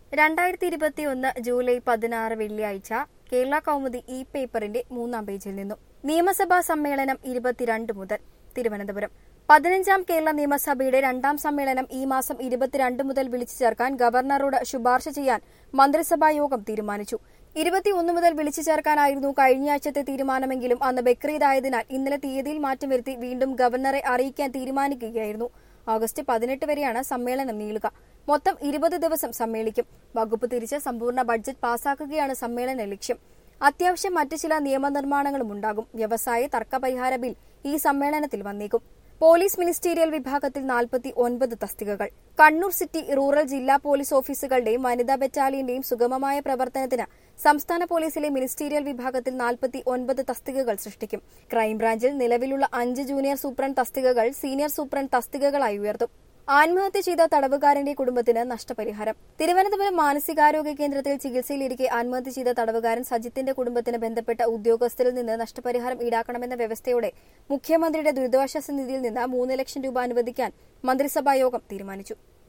രണ്ടായിരത്തി ഇരുപത്തി ഒന്ന് ജൂലൈ പതിനാറ് വെള്ളിയാഴ്ച കേരള കൗമുദി ഇ പേപ്പറിന്റെ മൂന്നാം പേജിൽ നിന്നും നിയമസഭാ സമ്മേളനം ഇരുപത്തിരണ്ട് മുതൽ തിരുവനന്തപുരം പതിനഞ്ചാം കേരള നിയമസഭയുടെ രണ്ടാം സമ്മേളനം ഈ മാസം ഇരുപത്തിരണ്ട് മുതൽ വിളിച്ചു ചേർക്കാൻ ഗവർണറോട് ശുപാർശ ചെയ്യാൻ മന്ത്രിസഭാ യോഗം തീരുമാനിച്ചു ഇരുപത്തിയൊന്ന് മുതൽ വിളിച്ചു ചേർക്കാനായിരുന്നു കഴിഞ്ഞയാഴ്ചത്തെ തീരുമാനമെങ്കിലും അന്ന് ബക്രീദായതിനാൽ ഇന്നലെ തീയതിയിൽ മാറ്റം വരുത്തി വീണ്ടും ഗവർണറെ അറിയിക്കാൻ തീരുമാനിക്കുകയായിരുന്നു ഓഗസ്റ്റ് പതിനെട്ട് വരെയാണ് സമ്മേളനം നീളുക മൊത്തം ഇരുപത് ദിവസം സമ്മേളിക്കും വകുപ്പ് തിരിച്ച് സമ്പൂർണ്ണ ബഡ്ജറ്റ് പാസാക്കുകയാണ് സമ്മേളന ലക്ഷ്യം അത്യാവശ്യം മറ്റു ചില നിയമനിർമ്മാണങ്ങളും ഉണ്ടാകും വ്യവസായ തർക്കപരിഹാര ബിൽ ഈ സമ്മേളനത്തിൽ വന്നേക്കും പോലീസ് മിനിസ്റ്റീരിയൽ വിഭാഗത്തിൽ നാൽപ്പത്തി ഒൻപത് തസ്തികകൾ കണ്ണൂർ സിറ്റി റൂറൽ ജില്ലാ പോലീസ് ഓഫീസുകളുടെയും വനിതാ ബറ്റാലിയന്റെയും സുഗമമായ പ്രവർത്തനത്തിന് സംസ്ഥാന പോലീസിലെ മിനിസ്റ്റീരിയൽ വിഭാഗത്തിൽ നാൽപ്പത്തി ഒൻപത് തസ്തികകൾ സൃഷ്ടിക്കും ക്രൈംബ്രാഞ്ചിൽ നിലവിലുള്ള അഞ്ച് ജൂനിയർ സൂപ്രണ്ട് തസ്തികകൾ സീനിയർ സൂപ്രണ്ട് തസ്തികകളായി ഉയർത്തും ആത്മഹത്യ ചെയ്ത തടവുകാരന്റെ കുടുംബത്തിന് നഷ്ടപരിഹാരം തിരുവനന്തപുരം മാനസികാരോഗ്യ കേന്ദ്രത്തിൽ ചികിത്സയിലിരിക്കെ ആത്മഹത്യ ചെയ്ത തടവുകാരൻ സജിത്തിന്റെ കുടുംബത്തിന് ബന്ധപ്പെട്ട ഉദ്യോഗസ്ഥരിൽ നിന്ന് നഷ്ടപരിഹാരം ഈടാക്കണമെന്ന വ്യവസ്ഥയോടെ മുഖ്യമന്ത്രിയുടെ ദുരിതാശ്വാസ നിധിയിൽ നിന്ന് മൂന്ന് ലക്ഷം രൂപ അനുവദിക്കാൻ മന്ത്രിസഭാ യോഗം തീരുമാനിച്ചു